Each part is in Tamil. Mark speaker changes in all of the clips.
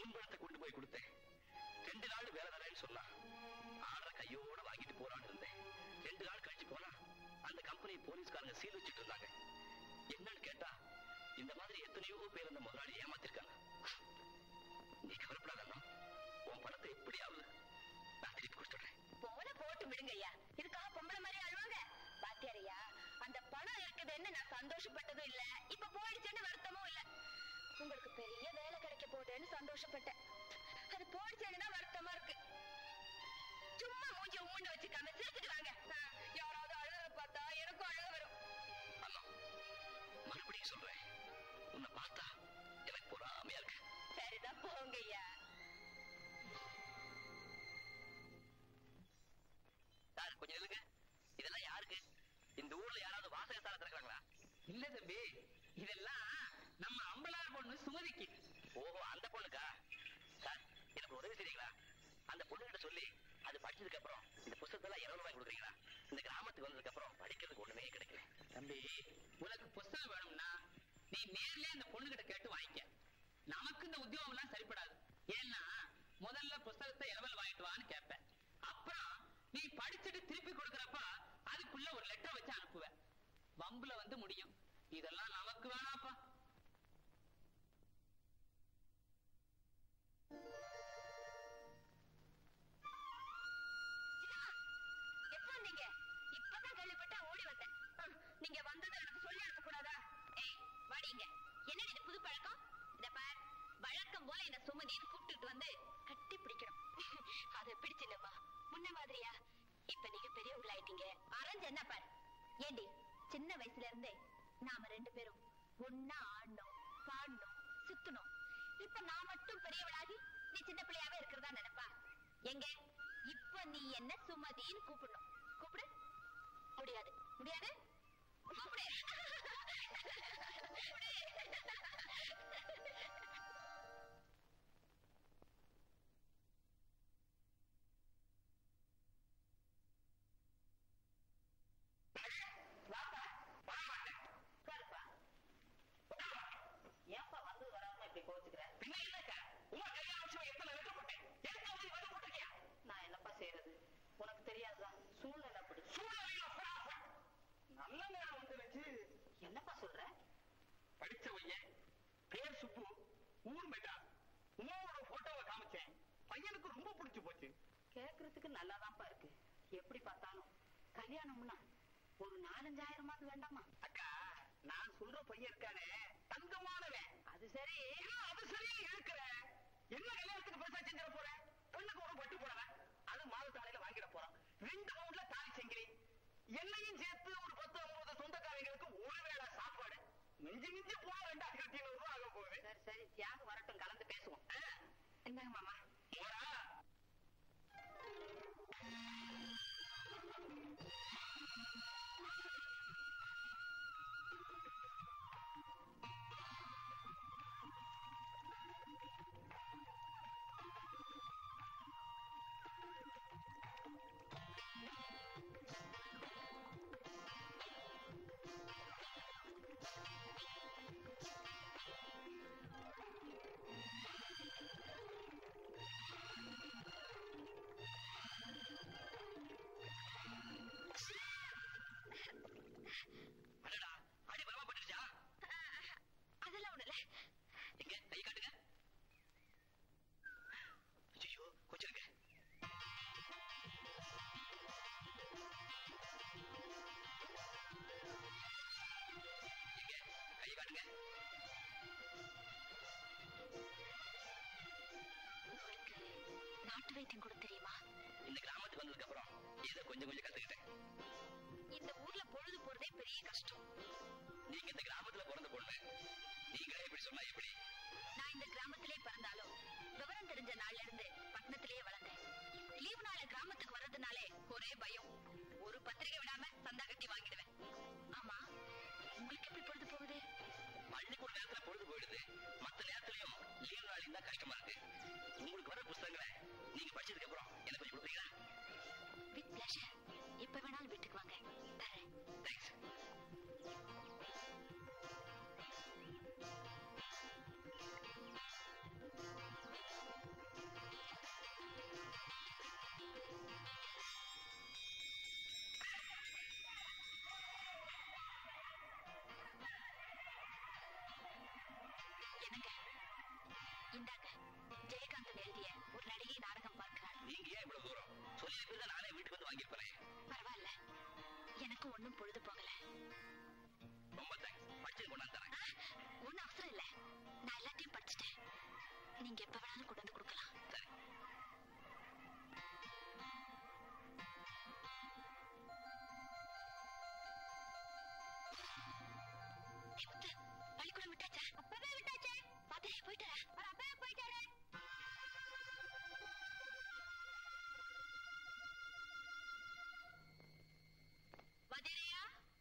Speaker 1: முன்பணத்தை கொண்டு போய் கொடுத்தேன் ரெண்டு நாள் வேலை தரேன்னு சொன்னா ஆர்டரை கையோட வாங்கிட்டு போறான்னு இருந்தேன் ரெண்டு நாள் கழிச்சு போனா அந்த கம்பெனி போலீஸ்காரங்க சீல் வச்சுட்டு இருந்தாங்க என்னன்னு கேட்டா இந்த மாதிரி எத்தனையோ பேர் அந்த முதலாளி ஏமாத்திருக்காங்க நீ கவலைப்படாதண்ணா உன் பணத்தை எப்படியாவது நான் திருப்பி கொடுத்துடுறேன்
Speaker 2: போன போட்டு விடுங்க ஐயா இதுக்காக பொம்பளை மாதிரி அழுவாங்க பாத்தியாரையா அந்த பணம் இருக்குதுன்னு நான் சந்தோஷப்பட்டதும் இல்ல இப்ப போயிடுச்சுன்னு வருத்தமும் இல்ல உங்களுக்கு பெரிய வேலை கிடைக்க போகுதுன்னு சந்தோஷப்பட்டேன் அது போயிடுச்சுன்னு தான் வருத்தமா இருக்கு சும்மா மூஞ்சி உம்முன்னு வச்சுக்காம சிரிச்சுட்டு வாங்க ஆ, யாராவது அழுக பார்த்தா எனக்கும் அழுக வரும்
Speaker 1: அண்ணா மறுபடியும் சொல்றேன் உன்னை பார்த்தா எனக்கு பொறாமையா இருக்கு
Speaker 2: சரிதான் போங்க ஐயா
Speaker 1: சார் கொஞ்சம் நில்லுங்க இதெல்லாம் யாருக்கு இந்த ஊர்ல யாராவது வாசகசாலை திறக்கிறாங்களா
Speaker 3: இல்ல தம்பி இதெல்லாம் நம்ம அம்பலார் பொண்ணு சுமதிக்கு
Speaker 1: ஓஹோ அந்த பொண்ணுக்கா சார் எனக்கு ஒரு உதவி செய்றீங்களா அந்த பொண்ணுகிட்ட சொல்லி அது படிச்சதுக்கு அப்புறம் இந்த புத்தகத்தை எல்லாம் இருநூறு ரூபாய் கொடுக்குறீங்களா இந்த கிராமத்துக்கு வந்ததுக்கு அப்புறம் படிக்கிறதுக்கு ஒண்ணுமே கிடைக்கல
Speaker 3: தம்பி உனக்கு புஸ்தகம் வேணும்னா நீ நேர்லயே அந்த பொண்ணுகிட்ட கேட்டு வாங்கிக்க நமக்கு இந்த உத்தியோகம் எல்லாம் சரிப்படாது ஏன்னா முதல்ல புஸ்தகத்தை எவல் வாங்கிட்டு வான்னு கேட்பேன் அப்புறம் நீ படிச்சுட்டு திருப்பி கொடுக்கறப்ப அதுக்குள்ள ஒரு லெட்டர் வச்சு அனுப்புவ வம்புல வந்து முடியும் இதெல்லாம் நமக்கு வேணாப்பா
Speaker 2: எப்ப வந்தீங்க இப்பதான் கேள்விப்பட்டா ஓடி வந்தேன் ஹம், நீங்க வந்ததை எனக்கு சொல்லி அனுப்ப கூடாதா ஏய் வாடிங்க என்னடி இது புது பழக்கம் இத பார் வழக்கம் போல என்ன சுமதின்னு கூப்பிட்டுட்டு வந்து கட்டி பிடிக்கணும் அது பிடிச்சில்லம்மா முன்ன மாதிரியா இப்ப நீங்க பெரியவங்களாயிட்டீங்க அரைஞ்சு என்ன பார் ஏண்டி சின்ன வயசுல இருந்தே நாம ரெண்டு பேரும் ஒன்னா ஆடணும் பாடணும் சுத்தணும் இப்ப நான் மட்டும் பெரியவளாகி நீ சின்ன பிள்ளையாவே இருக்கிறதா நினைப்பா எங்க இப்ப நீ என்ன சுமதின்னு கூப்பிடணும் கூப்பிடு முடியாது முடியாது கூப்பிடு
Speaker 3: ஏப்பா வந்து வராம இப்படி கோச்சுக்கிறேன் பின்ன இல்லக்கா உங்க கல்யாண விஷயம் எத்தனை லெட்டர் போட்டேன் எனக்கு வந்து வந்து போட்டிருக்கியா நான் என்னப்பா செய்யறது உனக்கு தெரியாதுதான் சூழ்நிலை அப்படி
Speaker 1: நல்ல நேரம் வந்துருச்சு
Speaker 3: என்னப்பா சொல்ற
Speaker 1: படிச்ச பையன் பேர் சுப்பு ஊர் மெட்ரா உங்களோட போட்டோவை காமிச்சேன் பையனுக்கு ரொம்ப பிடிச்சு போச்சு
Speaker 3: கேக்குறதுக்கு நல்லாதான்ப்பா இருக்கு எப்படி பார்த்தாலும் கல்யாணம்னா ஒரு நாலஞ்சாயிரமாவது வேண்டாமா
Speaker 1: அக்கா நான் சொல்ற பையன் இருக்கானே தங்கமானவன்
Speaker 3: அது சரி
Speaker 1: அது சரியா இருக்கிற என்ன கல்யாணத்துக்கு பெருசா செஞ்சிட போறேன் பொண்ணுக்கு ஒரு பட்டு போடுவேன் அது மாத தாலையில வாங்கிட போறான் ரெண்டு ரவுண்ட்ல தாலி செங்கிரி என்னையும் சேர்த்து ஒரு பத்து ஐம்பது சொந்தக்காரங்களுக்கு ஒரு வேளை சாப்பாடு மிஞ்சி மிஞ்சி போனா ரெண்டாயிரத்தி ஐநூறு ரூபாய் ஆக போகுது
Speaker 3: சரி சரி தியாகம் வரட்டும் கலந்து பேசுவோம்
Speaker 1: என்னங்க மாமா மோரா அடடா அடி பலமா பட்டுருச்சா
Speaker 2: அதெல்லாம் ஒண்ணு இல்ல
Speaker 1: எங்க கை காட்டுங்க ஐயோ கொஞ்சம் இருங்க எங்க கை காட்டுங்க
Speaker 2: உங்களுக்கு நாட்டு வைத்தியம் கூட தெரியுமா
Speaker 1: இந்த கிராமத்துக்கு வந்ததுக்கு அப்புறம் ஏதோ கொஞ்சம் கொஞ்சம் கத்துக்கிட்டேன்
Speaker 2: இந்த ஊர்ல பொழுது போறதே பெரிய கஷ்டம்
Speaker 1: நீங்க இந்த கிராமத்துல பிறந்த பொண்ணு நீங்களே இப்படி சொன்னா எப்படி
Speaker 2: நான் இந்த கிராமத்திலே பிறந்தாலும் விவரம் தெரிஞ்ச நாள்ல இருந்து பட்டணத்திலேயே வளர்ந்தேன் லீவு நாள்ல கிராமத்துக்கு வர்றதுனாலே ஒரே பயம் ஒரு பத்திரிகை விடாம சந்தா கட்டி வாங்கிடுவேன் ஆமா உங்களுக்கு எப்படி பொழுது போகுது
Speaker 1: பள்ளிக்கூட நேரத்துல பொழுது போயிடுது மத்த நேரத்துலயும் லீவ் நாளையும் தான் கஷ்டமா இருக்கு உங்களுக்கு வர புஸ்தகங்களை நீங்க படிச்சதுக்கு அப்புறம் எனக்கு கொஞ்சம் கொடுப்பீங்களா
Speaker 2: வித் பிளஷர் எப்ப வேணாலும் வீட்டுக்கு வாங்க தரேன்
Speaker 1: தேங்க்ஸ் மீதி பேர் நானே வீட்டுக்கு வந்து வாங்கியிருப்பேன்
Speaker 2: பரவாயில்ல எனக்கு ஒண்ணும் பொழுது போகல
Speaker 1: ரொம்ப தேங்க்ஸ் படிச்சு கொண்டாந்து தரேன்
Speaker 2: ஒண்ணும் அவசரம் இல்ல நான் எல்லாத்தையும் படிச்சுட்டேன் நீங்க எப்ப வேணாலும் கொண்டு வந்து கொடுக்கலாம்
Speaker 1: சரி
Speaker 2: ஏய், முத்து, பள்ளிக்கூடம் விட்டாச்சா அப்பவே விட்டாச்சே பாத்திரே போயிட்டு அப்பவே போயிட்டாரு வதிரையா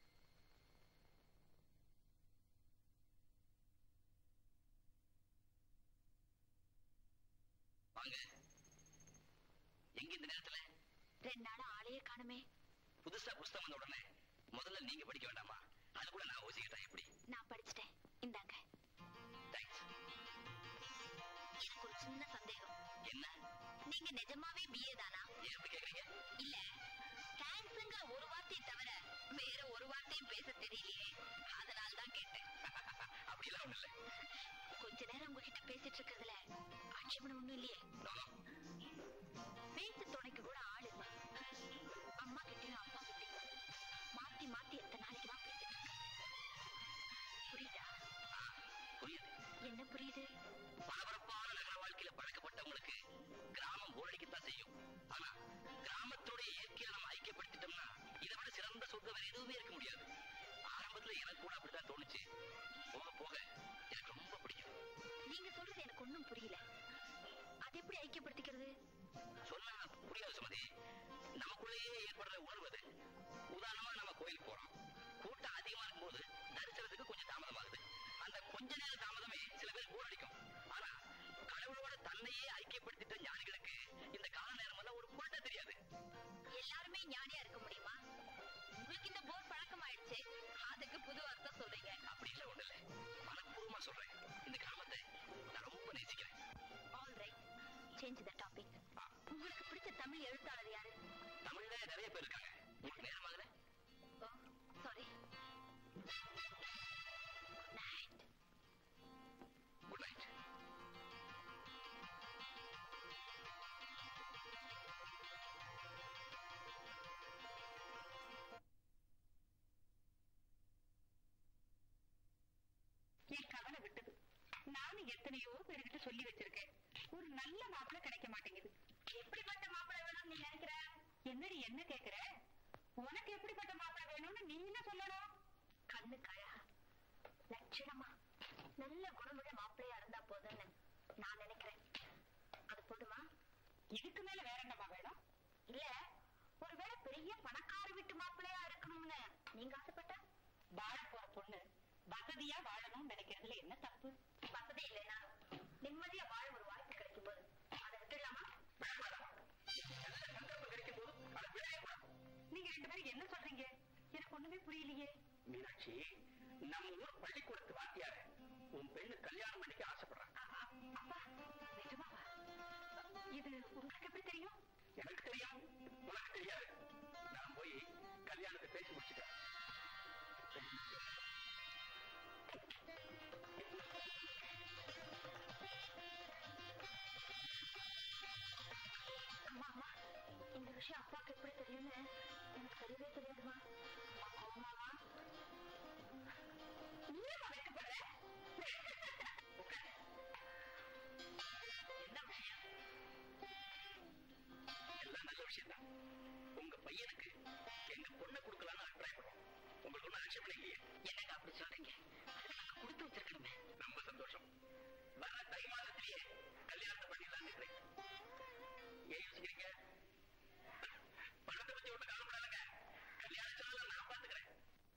Speaker 1: வாங்க எங்க இந்த நேரத்துல
Speaker 2: ரெண்டு நாளா ஆளையே காணுமே
Speaker 1: புதுசா புஸ்தகம் வந்த உடனே முதல்ல நீங்க படிக்க வேண்டாமா அது கூட நான் ஓசிக்கிட்டா எப்படி
Speaker 2: நான் படிச்சுட்டேன் இந்தாங்க
Speaker 1: தேங்க்ஸ்
Speaker 2: எனக்கு ஒரு சின்ன சந்தேகம்
Speaker 1: என்ன
Speaker 2: நீங்க நிஜமாவே பிஏ தானா
Speaker 1: ஏன் அப்படி கேக்குறீங்க
Speaker 2: இல்ல தேங்க்ஸ்ங்கிற ஒரு வார்த்தையை தவிர வேற ஒரு வார்த்தையும் பேச தெரியலையே அதனால தான் கேட்டேன்
Speaker 1: அப்படிலாம் ஒண்ணு இல்ல
Speaker 2: கொஞ்ச நேரம் உங்ககிட்ட பேசிட்டு இருக்கிறதுல ஆட்சேபணம் ஒண்ணும் இல்லையே
Speaker 1: No, no.
Speaker 2: பேச்சு துணைக்கு கூட ஆள் இல்ல அம்மா கிட்டயும் அப்பா கிட்டயும் மாத்தி மாத்தி எத்தனை நாளைக்கு தான் பேசிட்டு இருக்க புரியுதா
Speaker 1: புரியுது
Speaker 2: என்ன புரியுது
Speaker 1: பரபரப்பான நகர வாழ்க்கையில பழக்கப்பட்டவங்களுக்கு கிராமம் போரடிக்கத்தான் செய்யும் ஆனா கிராமத்தோட இயற்கையை நம்ம ஐக்கியப்படுத்திட்டோம்னா இதை விட சிறந்த சொர்க்கம் வேற எதுவுமே இருக்க முடியாது ஆரம்பத்துல எனக்கு கூட அப்படித்தான் தோணுச்சு போக போக எனக்கு ரொம்ப பிடிக்கும்
Speaker 2: நீங்க சொல்றது எனக்கு ஒண்ணும் புரியல அது எப்படி ஐக்கியப்படுத்திக்கிறது
Speaker 1: சொன்னா புரியாது சுமதி நமக்குள்ளேயே ஏற்படுற உணர்வு அது உதாரணமா நம்ம கோயிலுக்கு போறோம் கூட்டம் அதிகமா இருக்கும்போது தரிசனத்துக்கு கொஞ்சம் தாமதமாகுது அந்த கொஞ்ச நேர தாமதமே சில பேர் போர் அடிக்கும் ஆனா கடவுளோட தன்னையே ஐக்கியப்படுத்திட்ட ஞானிகளுக்கு இந்த கால நேரம் எல்லாம் ஒரு பொருட்டே தெரியாது
Speaker 2: எல்லாருமே ஞானியா இருக்க முடியுமா உங்களுக்கு இந்த போர் பழக்கமாயிடுச்சு அதுக்கு புது அர்த்தம் சொல்றீங்க
Speaker 1: அப்படி இல்ல ஒண்ணு இல்ல மனப்பூர்வமா சொல்றேன் இந்த கிராமத்தை நான் ரொம்ப நேசிக்கிறேன்
Speaker 2: all right change the topic உங்களுக்கு பிடிச்ச தமிழ் எழுத்தாளர் யாரு
Speaker 1: தமிழ்ல நிறைய பேர் இருக்காங்க உங்களுக்கு நேரமாகல
Speaker 2: oh sorry night
Speaker 1: good night
Speaker 4: என் கவலை விட்டது நானும் எத்தனையோ பேர்கிட்ட சொல்லி வச்சிருக்கேன் ஒரு நல்ல மாப்பிள்ளை கிடைக்க மாட்டேங்குது
Speaker 2: எப்படிப்பட்ட மாப்பிள்ளை வேணும்னு நீ நினைக்கிற
Speaker 4: என்னடி என்ன கேக்குற உனக்கு எப்படிப்பட்ட மாப்பிள்ளை வேணும்னு நீ என்ன சொல்லணும்
Speaker 2: கண்ணு கழகா லட்சணமா நல்ல குணமுள்ள மாப்பிள்ளையா இருந்தா போதும்னு நான் நினைக்கிறேன் அது போதுமா
Speaker 4: இதுக்கு மேல வேற என்னமா வேணும்
Speaker 2: இல்ல ஒருவேளை பெரிய பணக்கார வீட்டு மாப்பிள்ளையா இருக்கணும்னு நீங்க ஆசைப்பட்டா
Speaker 4: வாழ போற பொண்ணு வசதியா வாழணும்னு நினைக்கிறதுல என்ன தப்பு
Speaker 2: வசதி இல்லைன்னா நிம்மதியா வாழ ஒரு வாய்ப்பு கிடைக்கும் போது அதை விட்டுடலாமா
Speaker 1: சந்தர்ப்பம் கிடைக்கும் போது அதை விடவே கூடாது
Speaker 4: நீங்க ரெண்டு பேரும் என்ன சொல்றீங்க எனக்கு ஒண்ணுமே புரியலையே
Speaker 1: மீனாட்சி நம்ம ஊர் பள்ளிக்கூடத்து வாத்தியார உன் பெண்ணு கல்யாணம் பண்ணிக்க ஆசைப்படுறான்
Speaker 4: அ- அ- அப்பா நிஜமாவா இது உங்களுக்கு எப்படி தெரியும்
Speaker 1: எனக்கு தெரியும் உனக்கு தெரியாது நான் போய் கல்யாணத்தை பேசி முடிச்சுட்டேன்
Speaker 2: அம்மா அம்மா இந்த விஷயம் அப்பாவுக்கு எப்படி தெரியும்னு எனக்கு தெரியவே தெரியாதுமா அம்மாவா
Speaker 4: நீயேம்மா வெட்கப்படுற?
Speaker 1: என்ன விஷயம் எல்லாம் நல்ல விஷயம் தான் உங்க பையனுக்கு எங்க பொண்ணை கொடுக்கலாம்னு அபிப்பிராயப்படுறோம் உங்களுக்கு ஒன்றும் ஆட்சேபனை இல்லையே என்னங்க அப்படி சொல்றீங்க அதுக்கு நாங்க கொடுத்து வச்சிருக்கணுமே ரொம்ப சந்தோஷம் வர தை மாதத்திலேயே கல்யாணத்தை பண்ணிடலாம்னு இருக்கிறேன் ஏன் யோசிக்கிறீங்க பணத்தை பத்தி ஒண்ணு கவலைப்படாதுங்க கல்யாண செலவுல நான் பாத்துக்கிறேன்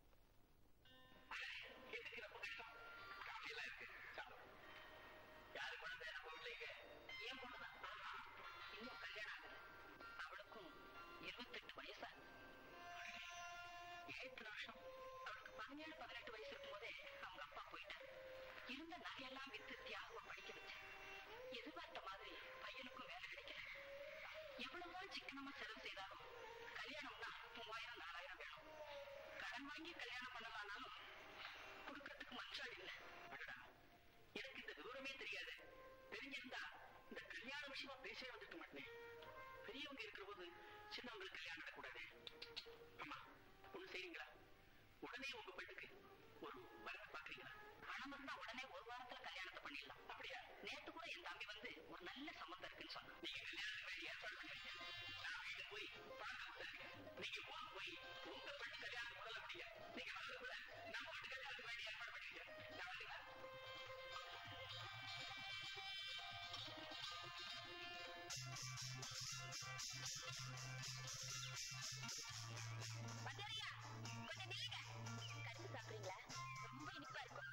Speaker 1: எதுக்கு ரொம்ப கஷ்டம் காஃபி எல்லாம் இருக்கு சாப்பிடுங்க யாரு குழந்தை நம்ம வீட்டுல ஏன் பொண்ணுதான் ஆமா இன்னும் கல்யாணம் ஆகல அவளுக்கும் இருபத்தெட்டு வயசா ஏழு வருஷம் அவளுக்கு பதினேழு பதினெட்டு வயசு இருக்கும் போதே அவங்க அப்பா போயிட்டாரு இருந்த நகையெல்லாம் வித்து தியாகமா படிக்க வச்சேன் எதிர்பார்த்த மாதிரி பையனுக்கும் வேலை கிடைக்கல எவ்வளவோ சிக்கனமா செலவு செய்தாலும் கல்யாணம்னா மூவாயிரம் நாலாயிரம் வேணும் கடன் வாங்கி கல்யாணம் பண்ணலாம்னாலும் கொடுக்கறதுக்கு மனுஷாள் இல்ல அடடா எனக்கு இந்த விவரமே தெரியாது தெரிஞ்சிருந்தா இந்த கல்யாண விஷயமா பேசவே வந்துருக்க மாட்டேன் பெரியவங்க இருக்கிற போது சின்னவங்களுக்கு கல்யாணம் நடக்கூடாது அம்மா ஒண்ணு செய்றீங்களா உடனே உங்க பெண்ணுக்கு ஒரு வரத்தை பாக்குறீங்களா பணம் இருந்தா உடனே ஒரு வாரத்துல கல்யாணத்தை பண்ணிடலாம் அப்படியா நேத்து கூட என் தம்பி வந்து ஒரு நல்ல சம்மந்தம் இருக்குன்னு சொன்னான் நீங்க கல்யாணத்துக்கு வேண்டிய ஏற்பாடு பண்ணுங்க நான் வீட்டுக்கு போய் பணம் கொடுத்துருக்கேன் நீங்க ஊருக்கு போய் உங்க பெண்ணு கல்யாணம் முதல்ல முடியுங்க நீங்க வரதுக்குள்ள நான் வீட்டு கல்யாணத்துக்கு வேண்டிய ஏற்பாடு பண்ணிருக்கேன் நான் வந்துங்களா
Speaker 2: பட்டாரியா கொஞ்சம் நில்லுங்க கரும்பு சாப்பிடுறீங்களா ரொம்ப இனிப்பா இருக்கும்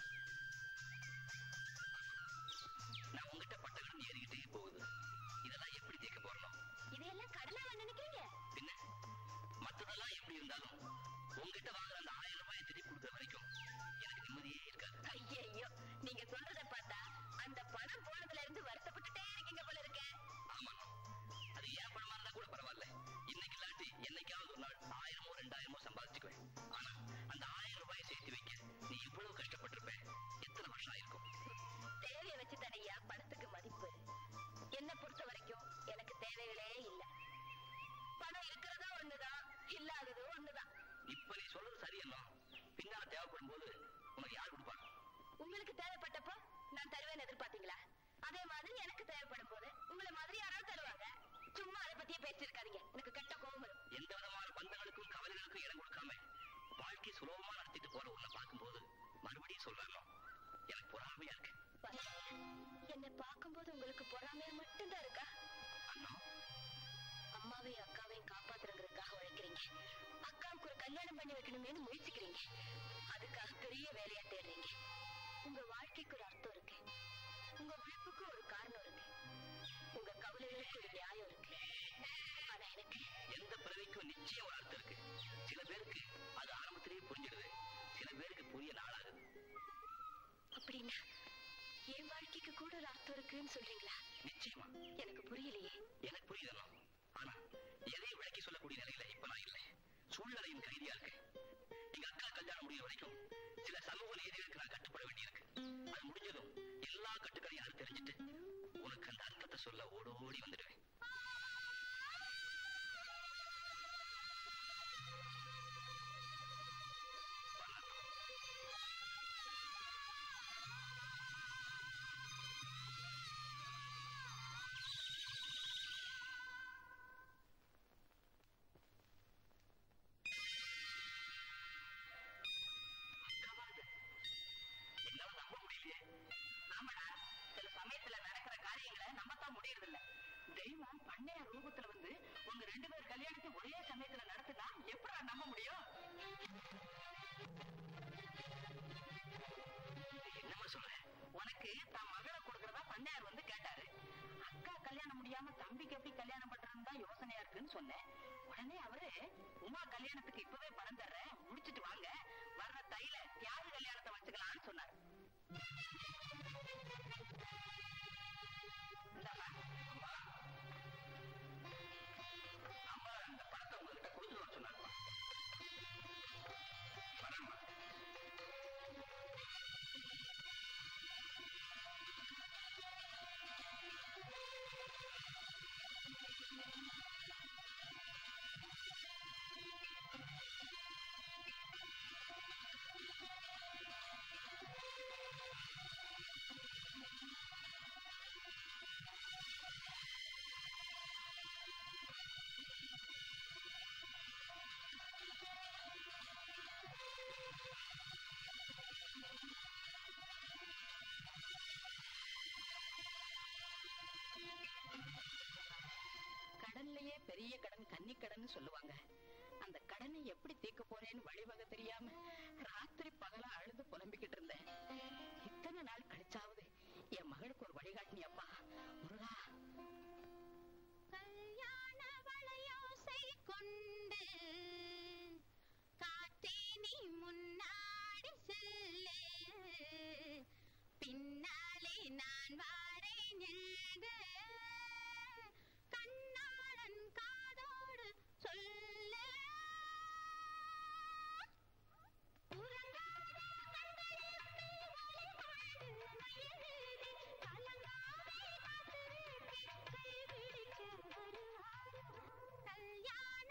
Speaker 1: நான் உங்ககிட்ட பட்டகடன் ஏறிக்கிட்டே போகுது இதெல்லாம் எப்படி தீர்க்க போறோம்
Speaker 2: இதையெல்லாம் கடனா நினைக்கிறீங்க
Speaker 1: பின்ன மத்ததெல்லாம் எப்படி இருந்தாலும் உங்ககிட்ட வாங்குற அந்த ஆயிரம் ரூபாயை திருப்பி கொடுக்குற வரைக்கும் எனக்கு நிம்மதியே இருக்காது
Speaker 2: ஐயோ நீங்க சொல்றத பார்த்தா அந்த பணம் போனதுல இருந்து வருத்தப்பட்டுட்டே இருக்கீங்க போல இருக்கே
Speaker 1: ஆமா அது ஏன் பணமா இருந்தா கூட பரவாயில்ல இன்னைக்கு இல்லாட்டி என்னைக்காவது ஒரு நாள் ஆயிரமோ ரெண்டாயிரமோ சம்பாதிச்சுக்குவேன் ஆனா அந்த ஆயிரம் ரூபாயை சேர்த்து வைக்க நீ இவ்வளவு கஷ்டப்பட்டிருப்ப எத்தனை வருஷம் ஆயிருக்கும்
Speaker 2: தேவையை வச்சு தடையா பணத்துக்கு மதிப்பு என்ன பொறுத்த வரைக்கும் எனக்கு தேவைகளே இல்ல பணம் இருக்கிறதோ ஒண்ணுதான் இல்லாததோ ஒண்ணுதான்
Speaker 1: இப்ப நீ சொல்றது சரியல்ல பின்னால தேவைப்படும் போது உனக்கு யார் கொடுப்பா
Speaker 2: உங்களுக்கு தேவைப்பட்டப்போ நான் தருவேன்னு எதிர்பார்த்தீங்களா அதே மாதிரி எனக்கு தேவைப்படும் போது உங்களை மாதிரி யாராவது தருவாங்க சும்மா அதை பத்தியே பேசிருக்காதீங்க எனக்கு கெட்ட கோபம் வரும்
Speaker 1: எந்த விதமான பந்தங்களுக்கும் கவலைகளுக்கும் இடம் கொடுக்காம வாழ்க்கை சுலபமா நடத்திட்டு போற உன்னை பார்க்கும்போது மறுபடியும் சொல்றாங்க எனக்கு பொறாமையா இருக்கு
Speaker 2: என்னை பார்க்கும்போது உங்களுக்கு பொறாமையா மட்டும்தான் இருக்கா
Speaker 1: அண்ணா
Speaker 2: அம்மாவையும் அக்காவையும் காப்பாத்துறதுக்காக உழைக்கிறீங்க அக்காவுக்கு ஒரு கல்யாணம் பண்ணி வைக்கணுமேனு முயற்சிக்கிறீங்க அதுக்காக பெரிய வேலையா தேடுறீங்க உங்க வாழ்க்கைக்கு ஒரு அர்த்தம் இருக்கு உங்க உழைப்புக்கு ஒரு காரணம் இருக்கு உங்க கவலைகளுக்கு ஒரு நியாயம் இருக்கு ஆனா எனக்கு
Speaker 1: எந்த பிறவிக்கும் நிச்சயம் ஒரு அர்த்தம் இருக்கு சில பேருக்கு அது ஆரம்பத்திலேயே புரிஞ்சிடுது சில பேருக்கு புரிய நாளாகுது
Speaker 2: அப்படின்னா என் வாழ்க்கைக்கு கூட ஒரு அர்த்தம் இருக்குன்னு சொல்றீங்களா
Speaker 1: நிச்சயமா
Speaker 2: எனக்கு புரியலையே
Speaker 1: எனக்கு புரியுதண்ணா ஆனா எதையும் விளக்கி சொல்லக்கூடிய நிலையில இப்ப நான் இல்லை சூழ்நிலையின் கைதியா இருக்கு எங்க அக்கா கல்யாணம் முடிகிற வரைக்கும் சில சமூக நீதிகளுக்கு நான் கட்டுப்பட வேண்டியிருக்கு அது முடிஞ்சதும் எல்லா கட்டுக்களையும் யாரும் தெரிஞ்சுட்டு உனக்கு அந்த அர்த்தத்தை சொல்ல ஓடி ஓடி வந்துடுவேன் என்னால நம்ப முடியலையே
Speaker 3: ஆமாடா சில சமயத்துல நடக்கிற காரியங்களை நம்பத்தான் முடியறது இல்ல தெய்வம் பண்ணைய ரூபத்துல வந்து உங்க ரெண்டு பேர் கல்யாணத்தை ஒரே சமயத்துல நடத்துனா எப்படா நம்ப முடியும்
Speaker 1: என்னம்மா சொல்ற
Speaker 3: உனக்கு தன் மகளை கொடுக்கறதா பண்ணையார் வந்து கேட்டாரு அக்கா கல்யாணம் முடியாம தம்பிக்கு எப்படி கல்யாணம் பண்றதுன்னு தான் யோசனையா இருக்குன்னு சொன்னேன் உடனே அவரு உமா கல்யாணத்துக்கு இப்பவே பணம் தர்றேன் முடிச்சிட்டு வாங்க வர்ற தையில தியாகு கல்யாணத்தை வச்சுக்கலாம்னு சொன்னார் இந்தாம்மா.
Speaker 1: அம்மா அந்த பணத்தை உங்ககிட்ட கொடுத்துருவோம் சொன்னாருமா வரேம்மா
Speaker 3: கடன்லயே பெரிய கடன் கன்னி கடன் சொல்லுவாங்க அந்த கடனை எப்படி தீர்க்க போறேன்னு வழிவகை தெரியாம ராத்திரி பகலா அழுது புலம்பிக்கிட்டு இருந்தேன் இத்தனை நாள் கழிச்சாவது என் மகளுக்கு ஒரு வழிகாட்டினியப்பா முருகா
Speaker 2: கல்யாண வளையோசை கொண்டு காத்தே நீ முன்னாடி செல்லு பின்னாலே நான் வாரேன் என்று கண்ணாளன் காதோடு சொல்லு உறங்காத கண்களுக்கு ஒளி கொண்டு மயங்குதே, கலங்காதே காத்திருப்பேன், கைபிடிக்க வருவாரோ? கல்யாண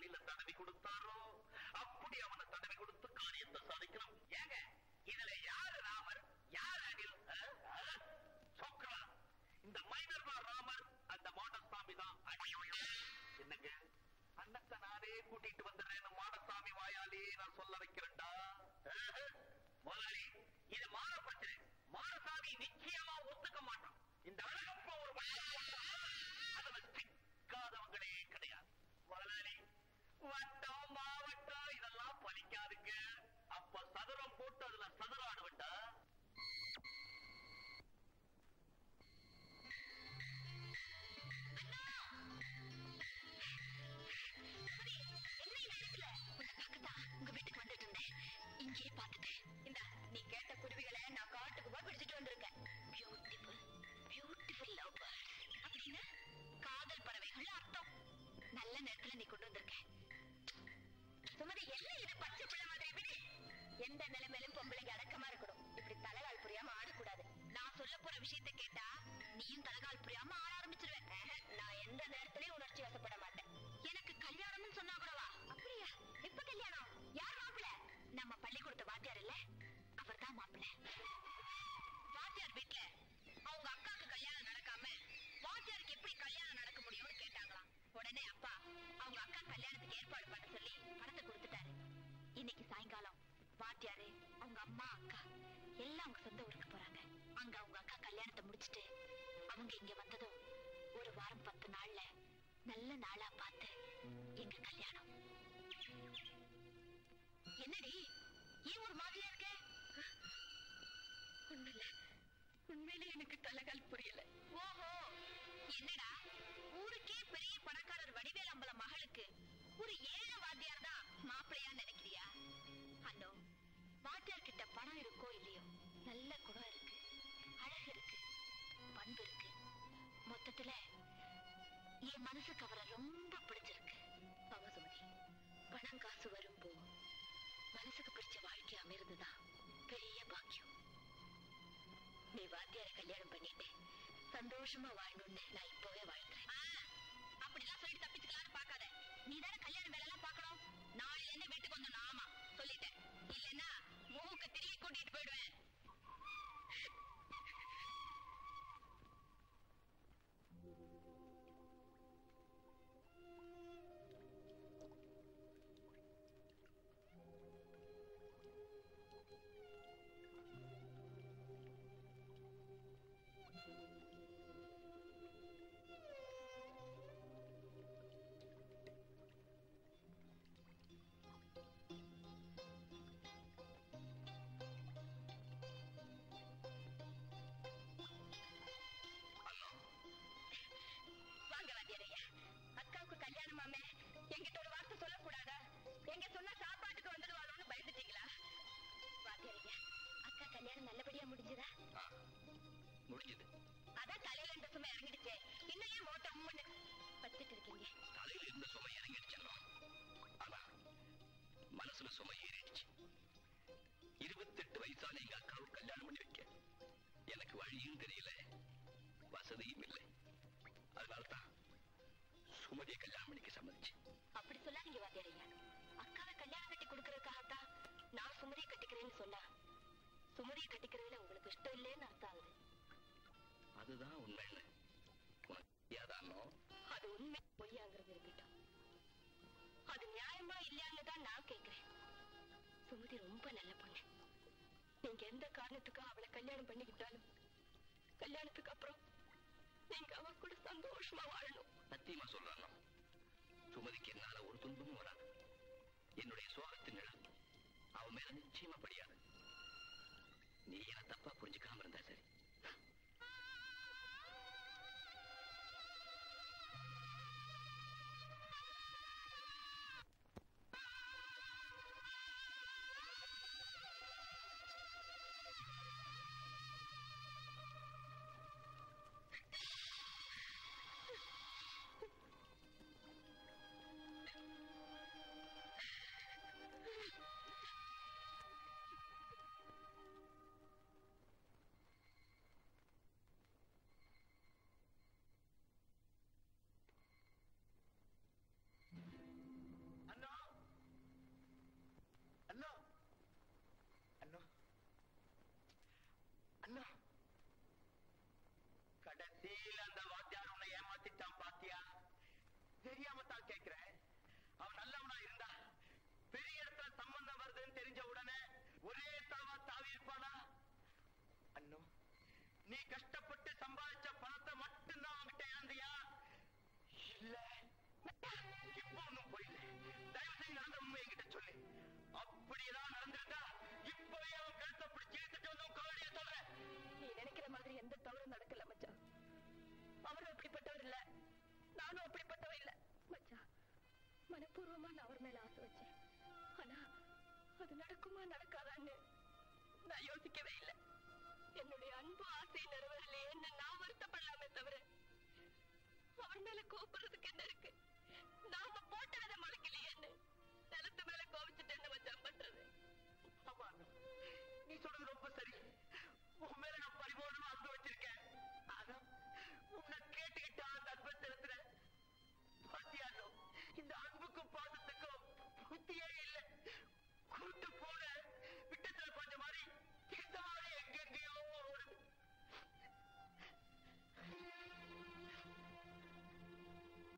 Speaker 1: தலையில தடவி கொடுத்தாரோ அப்படி அவனை தடவி கொடுத்து காரியத்தை சாதிக்கணும் ஏங்க இதுல யாரு ராமர் யார் அனில் அஹ்? அஹ்? சொக்கரா இந்த மைனர்வா ராமர் அந்த மாடசாமி தான் என்னங்க அன்னத்தை நானே கூட்டிட்டு வந்துடுறேன்னு மாடசாமி வாயாலே நான் சொல்ல வைக்கிறேன்டா அஹ். முதலாளி இது மாற பிரச்சனை மாடசாமி நிச்சயமா ஒத்துக்க மாட்டான் இந்த அழகப்ப ஒரு அதுல சிக்காதவங்களே கிடையாது முதலாளி வட்டம் மாவட்டம் இதெல்லாம் பலிக்காதுங்க அப்ப சதுரம் போட்டு அதுல சதுராடுவண்டா
Speaker 2: உங்க வீட்டுக்கு வந்துட்டு இருந்தேன் இங்கேயே பார்த்துட்டேன் இந்த நீ கேட்ட குருவிகளை நான் காட்டுக்கு போய் பிடிச்சிட்டு வந்திருக்கேன் பியூட்டிஃபுல் பியூட்டிஃபுல் லவ் பேர்ட்ஸ் அப்படின்னு காதல் பறவைகள் அர்த்தம் நல்ல நேரத்துல நீ கொண்டு வந்திருக்க சுமதி என்ன இது பச்சை பிள்ளை மாதிரி விடு எந்த நிலைமையிலும் பொம்பளைங்க அடக்கமா இருக்கணும் இப்படி தலைகால் புரியாம ஆடக்கூடாது நான் சொல்ல போற விஷயத்தை கேட்டா நீயும் தலைகால் புரியாம ஆட ஆரம்பிச்சிருவேன் ஆஹா, நான் எந்த நேரத்திலயும் உணர்ச்சி வசப்பட மாட்டேன் எனக்கு கல்யாணம்னு சொன்னா கூடவா அப்படியா எப்ப கல்யாணம் யார் மாப்பிள்ள நம்ம பள்ளிக்கூடத்து வாத்தியார் இல்ல அவர்தான் மாப்பிள்ள வாத்தியார் வீட்ல அவங்க அக்காக்கு கல்யாணம் நடக்காம வாத்தியாருக்கு எப்படி கல்யாணம் நடக்க முடியும்னு கேட்டாங்களாம் உடனே அப்பா அவங்க அக்கா கல்யாணத்துக்கு ஏற்பாடு பண்ண சொல்லி பணத்தை கொடுத்துட்டாரு இன்னைக்கு சாயங்காலம் வாத்தியாரு அவங்க அம்மா அக்கா எல்லாம் அவங்க சொந்த ஊருக்கு போறாங்க அங்க அவங்க அக்கா கல்யாணத்தை முடிச்சிட்டு அவங்க இங்க வந்ததும் ஒரு வாரம் பத்து நாள்ல நல்ல நாளா பார்த்து எங்க கல்யாணம் என்னடி ஏன் ஒரு மாதிரியா இருக்க ஒண்ணுல உண்மையிலே எனக்கு தலைகால் புரியல ஓஹோ என்னடா ஊருக்கே பெரிய பணக்காரர் வடிவேல் அம்பலம் மகளுக்கு ஒரு ஏழை வாத்தியார் தான் மாப்பிள்ளையா நினைக்கிறியா அண்ணோ வாத்தியார் கிட்ட பணம் இருக்கோ இல்லையோ நல்ல குணம் இருக்கு அழகு இருக்கு பண்பு இருக்கு மொத்தத்துல என் மனசுக்கு அவரை ரொம்ப பிடிச்சிருக்கு ஆமா சுமதி பணம் காசு வரும்போ மனசுக்கு பிடிச்ச வாழ்க்கை அமைறதுதான் பெரிய பாக்கியம் நீ வாத்தியார கல்யாணம் பண்ணிட்டு சந்தோஷமா வாழணும்னு நான் இப்பவே வாழ்றேன் அப்படிலாம் சொல்லிட்டு தப்பிச்சுக்கலாம்னு பார்க்காத நீ தானே கல்யாண வேலை எல்லாம் பார்க்கணும் நாளைல இருந்து வீட்டுக்கு வந்து ஆமா சொல்லிட்டேன் இல்லைன்னா மூக்க திரும்பி கூட்டிட்டு போயிடுவேன் வாங்க வாத்தியாரையா அக்காவுக்கு கல்யாணமாமே என்கிட்ட ஒரு வார்த்தை சொல்லக்கூடாதா எங்க சொன்ன சாப்பாட்டுக்கு வந்துடுவாளோன்னு பயந்துட்டீங்களா வாத்தியாரையா அக்கா கல்யாணம் நல்லபடியா முடிஞ்சதா
Speaker 1: ஆ, முடிஞ்சது
Speaker 2: அதான் தலையில இந்த சுமை இறங்கிடுச்சே இன்னும் ஏன் மோட்ட உம்முன்னு வச்சுட்டு இருக்கீங்க
Speaker 1: தலையில இருந்த சுமை இறங்கிடுச்சല്ലോ ஆனா மனசுல சுமை ஏறிடுச்சு இருபத்தெட்டு வயசான எங்க அக்காவுக்கு கல்யாணம் பண்ணி வைக்க எனக்கு வழியும் தெரியல வசதியும் இல்லை அதனால்தான் சுமதியை கல்யாணம் பண்ணிக்க சம்மதிச்சு
Speaker 2: அப்படி சொல்லாதீங்க வாத்தியாரையா அக்காவை கல்யாணம் கட்டி கொடுக்கறதுக்காகத்தான் நான் சுமதியை கட்டிக்கிறேன்னு சொன்னா சுமதியை கட்டிக்கிறதுல உங்களுக்கு இஷ்டம் இல்லைன்னு அர்த்தம் ஆகுது
Speaker 1: அதுதான் உண்மைன்னு உனக்கு தெரியாதானோ
Speaker 2: அது உண்மை பொய்யாங்கிறது இருக்கட்டும் அது நியாயமா இல்லையான்னு தான் நான் கேக்குறேன் சுமதி ரொம்ப நல்ல பொண்ணு நீங்க எந்த காரணத்துக்கும் அவளை கல்யாணம் பண்ணிக்கிட்டாலும் கல்யாணத்துக்கு அப்புறம் நீங்க அவ கூட சந்தோஷமா வாழணும்
Speaker 1: சத்தியமா சொல்றானோ சுமதிக்கு என்னால ஒரு துன்பமும் வராது என்னுடைய சோகத்தின் நிழல் அவ மேல நிச்சயமா படியாது நீ என்ன தப்பா புரிஞ்சுக்காம இருந்தா சரி தெரியாம தான் கேட்கிறேன் அவன் நல்லவனா இருந்தா பெரிய இடத்துல சம்பந்தம் வருதுன்னு தெரிஞ்ச உடனே ஒரே தாவா தாவி இருப்பானா அண்ணோ நீ கஷ்டப்பட்டு சம்பாதிச்ச பணத்தை மட்டும்தான் அவன்கிட்ட இழந்தியா இல்ல இப்போ ஒண்ணும் புரியல தயவு செய்து நடந்த உண்மை என்கிட்ட சொல்லு அப்படியேதான் நடந்திருந்தா இப்பவே அவன் கழுத்தை பிடிச்சி இழுத்துட்டு வந்து உன் காவடியை சொல்றேன்
Speaker 2: நீ நினைக்கிற மாதிரி எந்த தவறும் நடக்கல மச்சான் அவரும் அப்படிப்பட்டவர் இல்ல நானும் அப்படிப்பட்டவ இல்ல மச்சான் மனப்பூர்வமா நான் அவர் மேல ஆசை வச்சேன் ஆனா அது நடக்குமா நடக்காதான்னு நான் யோசிக்கவே இல்லை என்னுடைய அன்பு ஆசை நிறைவேற